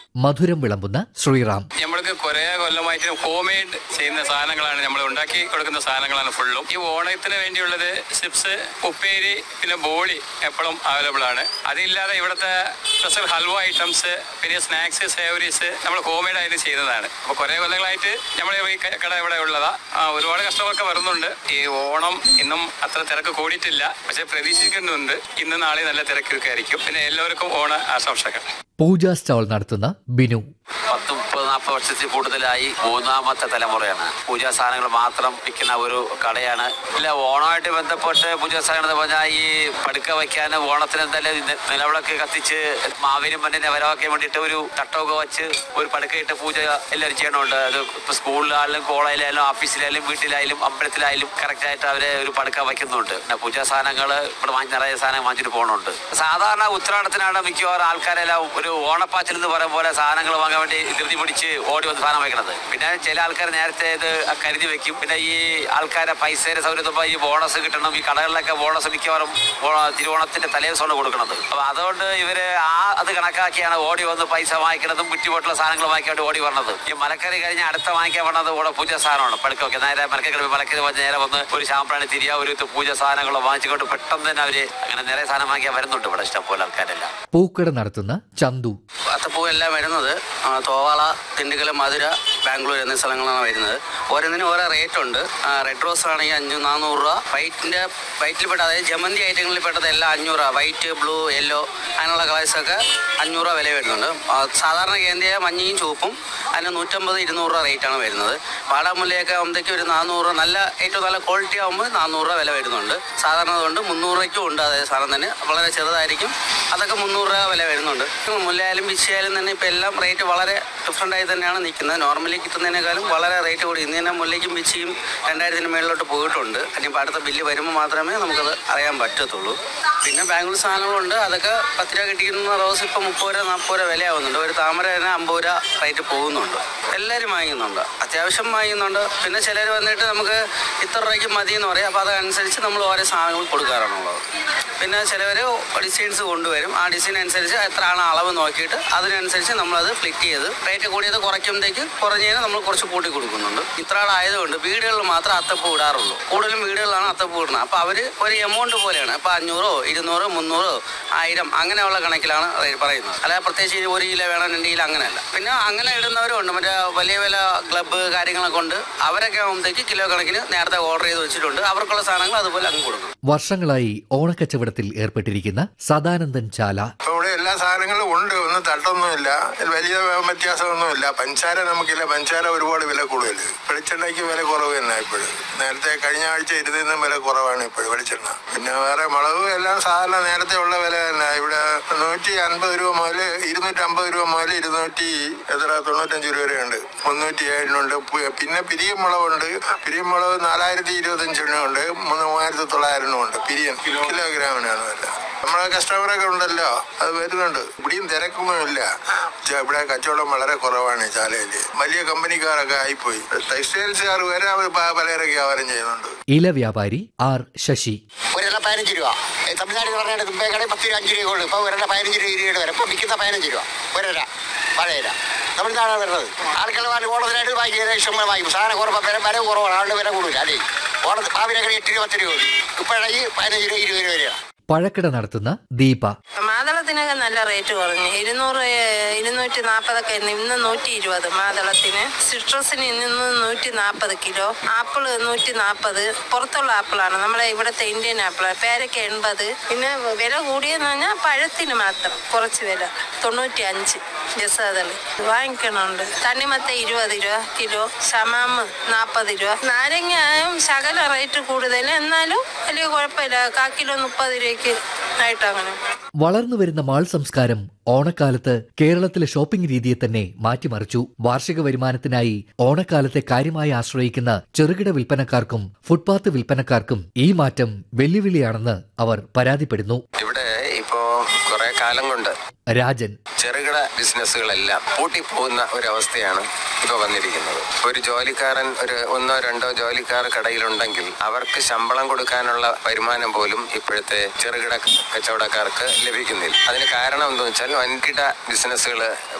മധുരം വിളമ്പുന്ന ശ്രീറാം നമ്മൾക്ക് കുറെ കൊല്ലമായിട്ട് ഹോം മെയ്ഡ് ചെയ്യുന്ന സാധനങ്ങളാണ് നമ്മൾ ഉണ്ടാക്കി കൊടുക്കുന്ന സാധനങ്ങളാണ് ഫുള്ളും ഈ ഓണത്തിന് വേണ്ടിയുള്ളത് ചിപ്സ് ഉപ്പേരി പിന്നെ ബോളി എപ്പോഴും അവൈലബിൾ ആണ് അതില്ലാതെ ഇവിടുത്തെ സ്പെഷ്യൽ ഹൽവ ഐറ്റംസ് പിന്നെ സ്നാക്സ് സേവറീസ് നമ്മൾ ഹോം മെയ്ഡ് ആയിട്ട് ചെയ്യുന്നതാണ് അപ്പോൾ കുറെ കൊല്ലങ്ങളായിട്ട് നമ്മൾ ഈ ക- കട ഇവിടെ ഉള്ളതാ ആ, ഒരുപാട് കസ്റ്റമർക്ക് വരുന്നുണ്ട് ഈ ഓണം ഇന്നും അത്ര തിരക്ക് കൂടിയിട്ടില്ല പക്ഷെ പ്രതീക്ഷിക്കുന്നുണ്ട് ഇന്ന് നാളെ നല്ല തിരക്കൊക്കെ ആയിരിക്കും പിന്നെ എല്ലാവർക്കും ഓണ ആശംസകൾ പൂജാ സ്റ്റാൾ നടത്തുന്ന ബിനു പത്ത് മുപ്പത് നാൽപ്പത് വർഷത്തിൽ കൂടുതലായി മൂന്നാമത്തെ തലമുറയാണ് പൂജാ സാധനങ്ങൾ മാത്രം വിൽക്കുന്ന ഒരു കടയാണ് ഇല്ല ഓണമായിട്ട് ബന്ധപ്പെട്ട് പൂജാ സാധനങ്ങൾ എന്ന് പറഞ്ഞാൽ ഈ പടുക്ക വയ്ക്കാൻ ഓണത്തിന് എന്തായാലും നി- നിലവിളക്ക് കത്തിച്ച് മാവിനും മണ്ണിനെ വരവാക്കാൻ വേണ്ടിയിട്ട് ഒരു തട്ടമൊക്കെ വെച്ച് ഒരു പടുക്കയിട്ട് പൂജ എല്ലാവരും ചെയ്യണമുണ്ട് അത് ഇപ്പൊ സ്കൂളിലായാലും കോളേജിലായാലും ഓഫീസിലായാലും വീട്ടിലായാലും അമ്പലത്തിലായാലും കറക്റ്റായിട്ട് അവരെ ഒരു പടുക്ക വയ്ക്കുന്നുണ്ട് പിന്നെ പൂജാ സാധനങ്ങൾ ഇവിടെ വാങ്ങി നിറയെ സാധനം വാങ്ങിച്ചിട്ട് പോകുന്നുണ്ട് സാധാരണ ഉത്രാടത്തിനാണ് മിക്കവാറും ആൾക്കാരെല്ലാം ഒരു ഓണപ്പാച്ചിൽ എന്ന് പറയുന്ന പോലെ സാധനങ്ങൾ വാങ്ങാൻ വേണ്ടി ധൃതി പിടിച്ച് ഓടി വന്ന് സാധനം വയ്ക്കണത് പിന്നെ ചില ആൾക്കാർ നേരത്തെ ഇത് കരുതി വെക്കും പിന്നെ ഈ ആൾക്കാരെ പൈസയുടെ സൗകര്യത്തിൽ ഈ ബോണസ് കിട്ടണം ഈ കടകളിലൊക്കെ ബോണസ് മിക്കവാറും ഓണ- തിരുവോണത്തിന്റെ തലേദിവസമാണ് കൊടുക്കുന്നത് അപ്പൊ അതുകൊണ്ട് ഇവര് ആ അത് കണക്കാക്കിയാണ് ഓടി വന്ന് പൈസ വാങ്ങിക്കണതും കുറ്റിപോട്ടുള്ള സാധനങ്ങൾ വാങ്ങിക്കാൻ വേണ്ടി ഓടി വന്നത് ഈ മലക്കറി കഴിഞ്ഞ് അടുത്ത വാങ്ങിക്കാൻ വന്നത് ഇവിടെ പൂജ സാധനമാണ് പടുക്കൊക്കെ നേരെ മലക്കറി മലക്കറി വന്ന് നേരെ വന്ന് ഒരു ശാമ്പ്രാണി തിരിയ ഒരു പൂജ സാധനങ്ങൾ വാങ്ങിച്ചുകൊണ്ട് പെട്ടെന്ന് തന്നെ അവര് അങ്ങനെ നേരെ സാധനം വാങ്ങിക്കാൻ വരുന്നുണ്ട് ഇവിടെ ഇഷ്ടംപോലെ ആൾക്കാരെല്ലാം പൂക്കട നടത്തുന്ന ചന്തു അത്തപ്പൂവെല്ലാം വരുന്നത് ആ, തോവാള തിണ്ടുകൽ മധുര ബാംഗ്ലൂർ എന്നീ സ്ഥലങ്ങളാണ് വരുന്നത് ഓരോന്നിനും ഓരോ റേറ്റ് ഉണ്ട് ആ, റെഡ് റോസ് ആണെങ്കിൽ അഞ്ച് നാനൂറ് രൂപ വൈറ്റിൻ്റെ വൈറ്റിൽപ്പെട്ട അതായത് ജമന്തി ഐറ്റങ്ങളിൽ പെട്ടത് എല്ലാം അഞ്ഞൂറ് രൂപ വൈറ്റ് ബ്ലൂ യെല്ലോ അങ്ങനെയുള്ള കളേഴ്സൊക്കെ അഞ്ഞൂറ് രൂപ വില വരുന്നുണ്ട് ആ, സാധാരണ കേന്ദ്രീയ മഞ്ഞയും ചുവപ്പും അതിന് നൂറ്റമ്പത് ഇരുന്നൂറ് രൂപ റേറ്റാണ് വരുന്നത് വാടാമുല്ലയൊക്കെ ആകുമ്പോഴത്തേക്ക് ഒരു നാനൂറ് രൂപ നല്ല ഏറ്റവും നല്ല ക്വാളിറ്റി ആകുമ്പോൾ നാനൂറ് രൂപ വില വരുന്നുണ്ട് സാധാരണ കൊണ്ട് മുന്നൂറ് രൂപയ്ക്കും ഉണ്ട് അതേ സാധനം തന്നെ വളരെ ചെറുതായിരിക്കും അതൊക്കെ മുന്നൂറ് രൂപ വില വരുന്നുണ്ട് മുല്ലയായാലും വിശയായാലും തന്നെ ഇപ്പം എല്ലാം റേറ്റ് വളരെ ഡിഫറെൻ്റ് ആയി തന്നെയാണ് നിൽക്കുന്നത് നോർമലി കിട്ടുന്നതിനേക്കാളും വളരെ റേറ്റ് കൂടി ഇന്ന് തന്നെ മുല്ലയ്ക്കും വിച്ചയും രണ്ടായിരത്തിന് മേളിലോട്ട് പോയിട്ടുണ്ട് ഇനിയിപ്പോൾ അടുത്ത ബില്ല് വരുമ്പോൾ മാത്രമേ നമുക്കത് അറിയാൻ പറ്റത്തുള്ളൂ പിന്നെ ബാംഗ്ലൂർ സാധനങ്ങളുണ്ട് അതൊക്കെ പത്ത് രൂപ കിട്ടിക്കുന്ന റോസ് ഇപ്പം മുപ്പത് രൂപ നാൽപ്പത് രൂപ വിലയാവുന്നുണ്ട് ഒരു താമര തന്നെ അമ്പത് രൂപ റേറ്റ് പോകുന്നുണ്ട് എല്ലാവരും വാങ്ങിക്കുന്നുണ്ട് അത്യാവശ്യം വാങ്ങിക്കുന്നുണ്ട് പിന്നെ ചിലർ വന്നിട്ട് നമുക്ക് ഇത്ര രൂപയ്ക്ക് മതി എന്ന് പറയും അപ്പോൾ അതനുസരിച്ച് നമ്മൾ ഓരോ സാധനങ്ങൾ കൊടുക്കാറാണുള്ളത് പിന്നെ ചിലവർ ഡിസൈൻസ് കൊണ്ടുവരും ആ ഡിസൈൻ അനുസരിച്ച് എത്രയാണ് അളവ് നോക്കിയിട്ട് അതിനനുസരിച്ച് നമ്മളത് ഫ്ലിറ്റ് ചെയ്ത് റേറ്റ് കൂടിയത് കുറയ്ക്കുമ്പോഴത്തേക്ക് കുറഞ്ഞതിന് നമ്മൾ കുറച്ച് കൂട്ടി കൊടുക്കുന്നുണ്ട് ഇത്ര ആളായതുകൊണ്ട് വീടുകളിൽ മാത്രം അത്തപ്പൂ ഇടാറുള്ളൂ കൂടുതലും വീടുകളിലാണ് അത്തപ്പൂ ഇടുന്നത് അപ്പോൾ അവർ ഒരു എമൗണ്ട് പോലെയാണ് ഇപ്പോൾ അഞ്ഞൂറോ ഇരുന്നൂറോ മുന്നൂറോ ആയിരം അങ്ങനെയുള്ള കണക്കിലാണ് റേ- പറയുന്നത് അല്ലാതെ പ്രത്യേകിച്ച് ഇനി ഒരു കിലോ വേണം രണ്ട് കിലോ അങ്ങനെയല്ല പിന്നെ അങ്ങനെ ഇടുന്നവരും ഉണ്ട് മറ്റേ വലിയ വലിയ ക്ലബ്ബ് കാര്യങ്ങളൊക്കെ ഉണ്ട് അവരൊക്കെ ആകുമ്പോഴത്തേക്ക് കിലോ കണക്കിന് നേരത്തെ ഓർഡർ ചെയ്ത് വെച്ചിട്ടുണ്ട് അവർക്കുള്ള സാധനങ്ങൾ അതുപോലെ അങ്ങ് കൊടുക്കും വർഷങ്ങളായി ഓണക്കച്ചവടത്തിൽ ഏർപ്പെട്ടിരിക്കുന്ന സദാനന്ദൻ ചാല അപ്പൊ ഇവിടെ എല്ലാ സാധനങ്ങളും ഉണ്ട് ഒന്നും തട്ടൊന്നുമില്ല വലിയ വ്യത്യാസമൊന്നുമില്ല പഞ്ചസാര നമുക്കില്ല പഞ്ചസാര ഒരുപാട് വില കൂടുതൽ വെളിച്ചെണ്ണയ്ക്ക് വില കുറവ് തന്നെ ഇപ്പോഴും നേരത്തെ കഴിഞ്ഞ ആഴ്ച ഇരുന്നതിനും വില കുറവാണ് ഇപ്പോഴും വെളിച്ചെണ്ണ പിന്നെ വേറെ മുളകും എല്ലാം സാധാരണ നേരത്തെ ഉള്ള വില തന്നെ ഇവിടെ നൂറ്റി അൻപത് രൂപ മുതൽ ഇരുന്നൂറ്റി അമ്പത് രൂപ മുതൽ ഇരുന്നൂറ്റി എത്ര തൊണ്ണൂറ്റഞ്ച് രൂപ വരെയുണ്ട് മുന്നൂറ്റി ഏഴിനുണ്ട് പു- പിന്നെ പിരിയം മുളകുണ്ട് പിരിയം മുളക് നാലായിരത്തി ഇരുപത്തഞ്ചിനുണ്ട് മൂവായിരത്തി തൊള്ളായിരനും ഉണ്ട് പിരിയൻ കിലോഗ്രാമിനാണ് വില നമ്മളെ കസ്റ്റമറൊക്കെ ഉണ്ടല്ലോ അത് വരുന്നുണ്ട് ഇവിടെയും തിരക്കൊന്നുമില്ല പക്ഷേ ഇവിടെ കച്ചവടം വളരെ കുറവാണ് ഈ ചാലയിൽ വലിയ കമ്പനിക്കാരൊക്കെ ആയിപ്പോയി ടെക്സ്റ്റൈൽസുകാർ വരെ അവർ പ- പലചരക്ക് വ്യാപാരം ചെയ്യുന്നുണ്ട് ഇല വ്യാപാരി ആർ ശശി ഒരെണ്ണ പതിനഞ്ച് രൂപ ഏ, തമിഴ്നാട് പറഞ്ഞാൽ തുമ്പേ കട പത്ത് രൂപ അഞ്ച് രൂപ ഉള്ളൂ ഇപ്പോൾ ഒരെണ്ണ പതിനഞ്ച് രൂപ ഇരുപത് രൂപ വരെ ഇപ്പോൾ വിൽക്കുന്ന പതിനഞ്ച് രൂപ ഒരര പഴയര തമിഴ്നാടാണ് വരുന്നത് ആൾക്കാർ വാങ്ങി ഓണത്തിനായിട്ട് വാങ്ങിക്കുക ഇഷ്ടം പോലെ വാങ്ങിക്കും സാധനം കുറവ് വില വില കുറവാണ് ആളുടെ വില കൂടുതൽ അല്ലേ ഓണത്തിന് ഭാവിനൊക്കെ എട്ട് രൂപ പത്ത് രൂപ ഉള്ളൂ ഇപ്പോഴായി പതിനഞ്ച് രൂപ ഇരുപത് രൂപ വരെയാണ് പഴക്കട നടത്തുന്ന ദീപ മാതളത്തിനൊക്കെ നല്ല റേറ്റ് കുറഞ്ഞു ഇരുന്നൂറ് ഏഹ്, ഇരുന്നൂറ്റി നാൽപ്പതൊക്കെ ആയിരുന്നു ഇന്ന് നൂറ്റി ഇരുപത് മാതളത്തിന് സിട്രസിന് ഇന്ന് നൂറ്റി നാൽപ്പത് കിലോ ആപ്പിള് നൂറ്റി നാൽപ്പത് പുറത്തുള്ള ആപ്പിളാണ് നമ്മളെ ഇവിടുത്തെ ഇന്ത്യൻ ആപ്പിളാണ് പേരയ്ക്ക് എൺപത് പിന്നെ വില കൂടിയെന്ന് പറഞ്ഞാൽ പഴത്തിന് മാത്രം കുറച്ച് വില തൊണ്ണൂറ്റി അഞ്ച് ജസാദള് വാങ്ങിക്കണുണ്ട് തണ്ണിമത്ത ഇരുപത് രൂപ കിലോ ഷമാമ് നാൽപ്പത് രൂപ നാരങ്ങയും ശകല റേറ്റ് കൂടുതൽ എന്നാലും വലിയ കുഴപ്പമില്ല കാ കിലോ മുപ്പത് രൂപയ്ക്ക് ആയിട്ട് അങ്ങനെ വളർന്നു വരുന്ന മാൾ സംസ്കാരം ഓണക്കാലത്ത് കേരളത്തിലെ ഷോപ്പിംഗ് രീതിയെ തന്നെ മാറ്റിമറിച്ചു വാർഷിക വരുമാനത്തിനായി ഓണക്കാലത്തെ കാര്യമായി ആശ്രയിക്കുന്ന ചെറുകിട വിൽപ്പനക്കാർക്കും ഫുട്പാത്ത് വിൽപ്പനക്കാർക്കും ഈ മാറ്റം വെല്ലുവിളിയാണെന്ന് അവർ പരാതിപ്പെടുന്നു ഇവിടെ ഇപ്പോ കുറെ കാലം കൊണ്ട് രാജൻ ചെറുകിട ബിസിനസ്സുകളെല്ലാം പൂട്ടിപ്പോകുന്ന ഒരവസ്ഥയാണ് ഇപ്പൊ വന്നിരിക്കുന്നത് ഒരു ജോലിക്കാരൻ ഒരു ഒന്നോ രണ്ടോ ജോലിക്കാർ കടയിലുണ്ടെങ്കിൽ അവർക്ക് ശമ്പളം കൊടുക്കാനുള്ള വരുമാനം പോലും ഇപ്പോഴത്തെ ചെറുകിട കച്ചവടക്കാർക്ക് ലഭിക്കുന്നില്ല അതിന് കാരണം എന്താണെന്ന് വെച്ചാൽ വൻകിട ബിസിനസ്സുകൾ